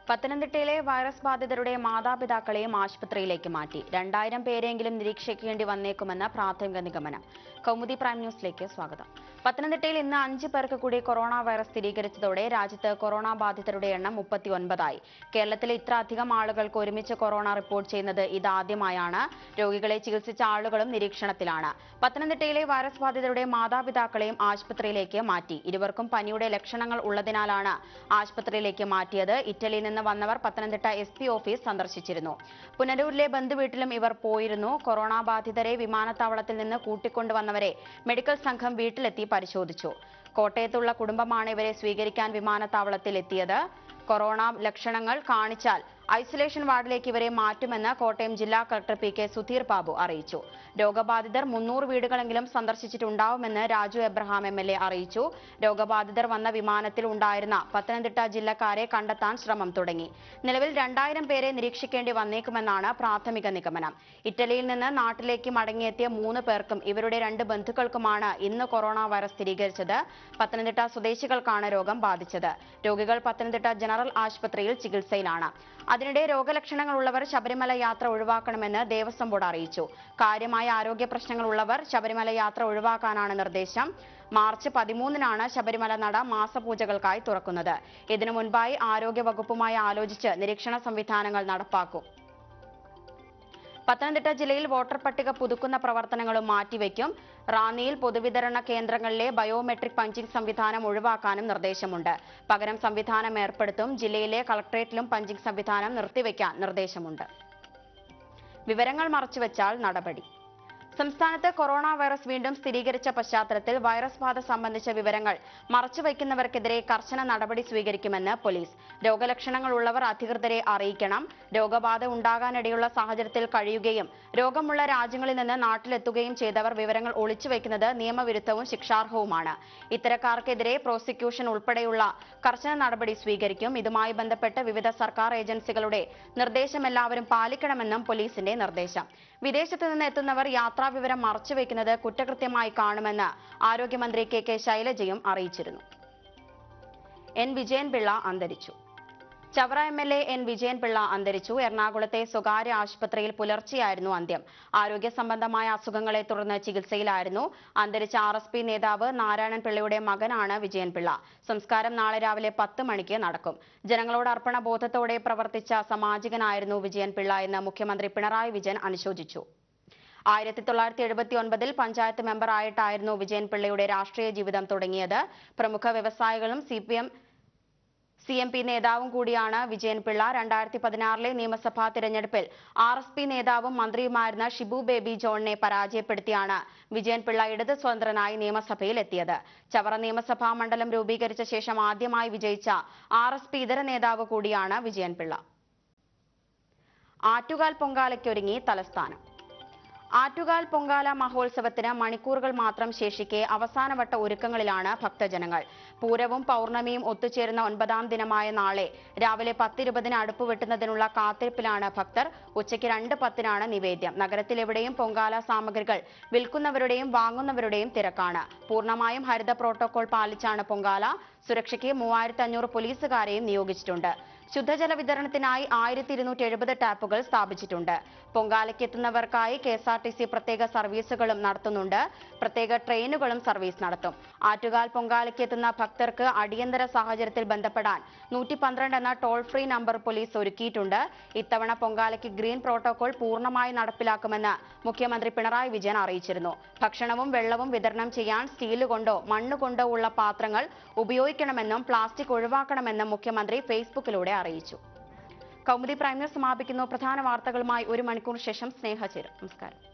പത്തനംതിട്ടയിലെ വൈറസ് ബാധിതരുടെ മാതാപിതാക്കളെയും ആശുപത്രിയിലേക്ക് മാറ്റി രണ്ടായിരം പേരെങ്കിലും നിരീക്ഷിക്കേണ്ടി വന്നേക്കുമെന്ന് പ്രാഥമിക നിഗമനം കൗമുദി പ്രൈം ന്യൂസിലേക്ക് സ്വാഗതം പത്തനംതിട്ടയിൽ ഇന്ന് അഞ്ച് പേർക്ക് കൂടി കൊറോണ വൈറസ് സ്ഥിരീകരിച്ചതോടെ രാജ്യത്ത് കൊറോണ ബാധിതരുടെ എണ്ണം മുപ്പത്തിയൊൻപതായി കേരളത്തിൽ ഇത്ര അധികം ആളുകൾക്ക് ഒരുമിച്ച് കൊറോണ റിപ്പോർട്ട് ചെയ്യുന്നത് ഇതാദ്യമായാണ് രോഗികളെ ചികിത്സിച്ച ആളുകളും നിരീക്ഷണത്തിലാണ് പത്തനംതിട്ടയിലെ വൈറസ് ബാധിതരുടെ മാതാപിതാക്കളെയും ആശുപത്രിയിലേക്ക് മാറ്റി ഇരുവർക്കും പനിയുടെ ലക്ഷണങ്ങൾ ഉള്ളതിനാലാണ് ആശുപത്രിയിലേക്ക് മാറ്റിയത് ഇറ്റലിയിൽ നിന്ന് വന്നവർ പത്തനംതിട്ട എസ് പി ഓഫീസ് സന്ദർശിച്ചിരുന്നു പുനലൂരിലെ ബന്ധുവീട്ടിലും ഇവർ പോയിരുന്നു കൊറോണ ബാധിതരെ വിമാനത്താവളത്തിൽ നിന്ന് കൂട്ടിക്കൊണ്ടുവന്നവരെ മെഡിക്കൽ സംഘം വീട്ടിലെത്തി പരിശോധിച്ചു കോട്ടയത്തുള്ള കുടുംബമാണ് ഇവരെ സ്വീകരിക്കാൻ വിമാനത്താവളത്തിൽ എത്തിയത് കൊറോണ ലക്ഷണങ്ങൾ കാണിച്ചാൽ ഐസൊലേഷൻ വാർഡിലേക്ക് ഇവരെ മാറ്റുമെന്ന് കോട്ടയം ജില്ലാ collector P K Sudheer Babu അറിയിച്ചു രോഗബാധിതർ മുന്നൂറ് വീടുകളെങ്കിലും സന്ദർശിച്ചിട്ടുണ്ടാവുമെന്ന് Raju Abraham M L A അറിയിച്ചു രോഗബാധിതർ വന്ന വിമാനത്തിൽ ഉണ്ടായിരുന്ന പത്തനംതിട്ട ജില്ലക്കാരെ കണ്ടെത്താൻ ശ്രമം തുടങ്ങി നിലവിൽ രണ്ടായിരം പേരെ നിരീക്ഷിക്കേണ്ടി വന്നേക്കുമെന്നാണ് പ്രാഥമിക നിഗമനം ഇറ്റലിയിൽ നിന്ന് നാട്ടിലേക്ക് മടങ്ങിയെത്തിയ മൂന്ന് പേർക്കും ഇവരുടെ രണ്ട് ബന്ധുക്കൾക്കുമാണ് ഇന്ന് കൊറോണ വൈറസ് സ്ഥിരീകരിച്ചത് പത്തനംതിട്ട സ്വദേശികൾക്കാണ് രോഗം ബാധിച്ചത് രോഗികൾ പത്തനംതിട്ട ജനറൽ ആശുപത്രിയിൽ ചികിത്സയിലാണ് അതിനിടെ രോഗലക്ഷണങ്ങളുള്ളവർ ശബരിമല യാത്ര ഒഴിവാക്കണമെന്ന് ദേവസ്വം ബോർഡ് അറിയിച്ചു കാര്യമായ ആരോഗ്യ പ്രശ്നങ്ങളുള്ളവർ ശബരിമല യാത്ര ഒഴിവാക്കാനാണ് നിർദ്ദേശം മാർച്ച് പതിമൂന്നിനാണ് ശബരിമല നട മാസപൂജകൾക്കായി തുറക്കുന്നത് ഇതിനു മുൻപായി ആരോഗ്യ വകുപ്പുമായി ആലോചിച്ച് നിരീക്ഷണ സംവിധാനങ്ങൾ നടപ്പാക്കും പത്തനംതിട്ട ജില്ലയിൽ വോട്ടർ പട്ടിക പുതുക്കുന്ന പ്രവർത്തനങ്ങളും മാറ്റിവെക്കും റാന്നിയിൽ പൊതുവിതരണ കേന്ദ്രങ്ങളിലെ ബയോമെട്രിക് പഞ്ചിംഗ് സംവിധാനം ഒഴിവാക്കാനും നിർദ്ദേശമുണ്ട് പകരം സംവിധാനം ഏർപ്പെടുത്തും ജില്ലയിലെ കളക്ടറേറ്റിലും പഞ്ചിംഗ് സംവിധാനം നിർത്തിവെക്കാൻ നിർദ്ദേശമുണ്ട് വിവരങ്ങൾ മറച്ചുവെച്ചാൽ നടപടി സംസ്ഥാനത്ത് കൊറോണ വൈറസ് വീണ്ടും സ്ഥിരീകരിച്ച പശ്ചാത്തലത്തിൽ വൈറസ് ബാധ സംബന്ധിച്ച വിവരങ്ങൾ മറച്ചുവെക്കുന്നവർക്കെതിരെ കർശന നടപടി സ്വീകരിക്കുമെന്ന് പോലീസ് രോഗലക്ഷണങ്ങളുള്ളവർ അധികൃതരെ അറിയിക്കണം രോഗബാധ ഉണ്ടാകാനിടയുള്ള സാഹചര്യത്തിൽ കഴിയുകയും രോഗമുള്ള രാജ്യങ്ങളിൽ നിന്ന് നാട്ടിലെത്തുകയും ചെയ്തവർ വിവരങ്ങൾ ഒളിച്ചുവെക്കുന്നത് നിയമവിരുദ്ധവും ശിക്ഷാർഹവുമാണ് ഇത്തരക്കാർക്കെതിരെ പ്രോസിക്യൂഷൻ ഉൾപ്പെടെയുള്ള കർശന നടപടി സ്വീകരിക്കും ഇതുമായി ബന്ധപ്പെട്ട് വിവിധ സർക്കാർ ഏജൻസികളുടെ നിർദ്ദേശം എല്ലാവരും പാലിക്കണമെന്നും പോലീസിന്റെ നിർദ്ദേശം വിദേശത്ത് നിന്ന് എത്തുന്നവർ യാത്രാവിവരം മറച്ചുവെക്കുന്നത് കുറ്റകൃത്യമായി കാണുമെന്ന് ആരോഗ്യമന്ത്രി കെ കെ ശൈലജയും അറിയിച്ചിരുന്നു എൻ വിജയൻപിള്ള അന്തരിച്ചു Chavara M L A N Vijayan Pillai അന്തരിച്ചു എറണാകുളത്തെ സ്വകാര്യ ആശുപത്രിയിൽ പുലർച്ചെയായിരുന്നു അന്ത്യം ആരോഗ്യ സംബന്ധമായ അസുഖങ്ങളെ തുടർന്ന് ചികിത്സയിലായിരുന്നു അന്തരിച്ച ആർ എസ് പി നേതാവ് നാരായണൻ പിള്ളയുടെ മകനാണ് വിജയൻപിള്ള സംസ്കാരം നാളെ രാവിലെ പത്ത് മണിക്ക് നടക്കും ജനങ്ങളോട് അർപ്പണബോധത്തോടെ പ്രവർത്തിച്ച സാമാജികനായിരുന്നു വിജയൻപിള്ള എന്ന് മുഖ്യമന്ത്രി പിണറായി വിജയൻ അനുശോചിച്ചു ആയിരത്തി തൊള്ളായിരത്തി എഴുപത്തി ഒൻപതിൽ പഞ്ചായത്ത് മെമ്പറായിട്ടായിരുന്നു വിജയൻ പിള്ളയുടെ രാഷ്ട്രീയ ജീവിതം തുടങ്ങിയത് പ്രമുഖ വ്യവസായികളും C P M C M P നേതാവും കൂടിയാണ് വിജയൻ പിള്ള രണ്ടായിരത്തി പതിനാറിലെ നിയമസഭാ തിരഞ്ഞെടുപ്പിൽ ആർ എസ് പി നേതാവും മന്ത്രിയുമായിരുന്ന ഷിബു ബേബി ജോണിനെ പരാജയപ്പെടുത്തിയാണ് വിജയൻ പിള്ള ഇടത് സ്വതന്ത്രനായി നിയമസഭയിൽ എത്തിയത് ചവറ നിയമസഭാ മണ്ഡലം രൂപീകരിച്ച ശേഷം ആദ്യമായി വിജയിച്ച ആർ എസ് പി ഇതര നേതാവ് കൂടിയാണ് വിജയൻ പിള്ള ആറ്റുകാൽ പൊങ്കാലയ്ക്കൊരുങ്ങി തലസ്ഥാനം ആറ്റുകാൽ പൊങ്കാല മഹോത്സവത്തിന് മണിക്കൂറുകൾ മാത്രം ശേഷിക്കെ അവസാനവട്ട ഒരുക്കങ്ങളിലാണ് ഭക്തജനങ്ങൾ പൂരവും പൗർണമിയും ഒത്തുചേരുന്ന ഒൻപതാം ദിനമായ നാളെ രാവിലെ പത്തിരുപതിന് അടുപ്പ് വെട്ടുന്നതിനുള്ള കാത്തിരിപ്പിലാണ് ഭക്തർ ഉച്ചയ്ക്ക് രണ്ട് പത്തിനാണ് നിവേദ്യം നഗരത്തിലെവിടെയും പൊങ്കാല സാമഗ്രികൾ വിൽക്കുന്നവരുടെയും വാങ്ങുന്നവരുടെയും തിരക്കാണ് പൂർണ്ണമായും ഹരിത പ്രോട്ടോകോൾ പാലിച്ചാണ് പൊങ്കാല സുരക്ഷയ്ക്ക് മൂവായിരത്തി അഞ്ഞൂറ് പോലീസുകാരെയും നിയോഗിച്ചിട്ടുണ്ട് ശുദ്ധജല വിതരണത്തിനായി ആയിരത്തി ഇരുന്നൂറ്റി എഴുപത് ടാപ്പുകൾ സ്ഥാപിച്ചിട്ടുണ്ട് പൊങ്കാലയ്ക്ക് എത്തുന്നവർക്കായി K S R T C പ്രത്യേക സർവീസുകളും നടത്തുന്നുണ്ട് പ്രത്യേക ട്രെയിനുകളും സർവീസ് നടത്തും ആറ്റുകാൽ പൊങ്കാലയ്ക്ക് എത്തുന്ന ഭക്തർക്ക് അടിയന്തര സാഹചര്യത്തിൽ ബന്ധപ്പെടാൻ നൂറ്റി പന്ത്രണ്ട് എന്ന ടോൾ ഫ്രീ നമ്പർ പോലീസ് ഒരുക്കിയിട്ടുണ്ട് ഇത്തവണ പൊങ്കാലയ്ക്ക് ഗ്രീൻ പ്രോട്ടോകോൾ പൂർണ്ണമായി നടപ്പിലാക്കുമെന്ന് മുഖ്യമന്ത്രി പിണറായി വിജയൻ അറിയിച്ചിരുന്നു ഭക്ഷണവും വെള്ളവും വിതരണം ചെയ്യാൻ സ്റ്റീല് കൊണ്ടോ മണ്ണ് കൊണ്ടോ ഉള്ള പാത്രങ്ങൾ ഉപയോഗിക്കണമെന്നും പ്ലാസ്റ്റിക് ഒഴിവാക്കണമെന്നും മുഖ്യമന്ത്രി ഫേസ്ബുക്കിലൂടെ അറിയിച്ചു കൗമുദി പ്രൈം ന്യൂസ് സമാപിക്കുന്നു പ്രധാന വാർത്തകളുമായി ഒരു മണിക്കൂർ ശേഷം സ്നേഹ ചേരും നമസ്കാരം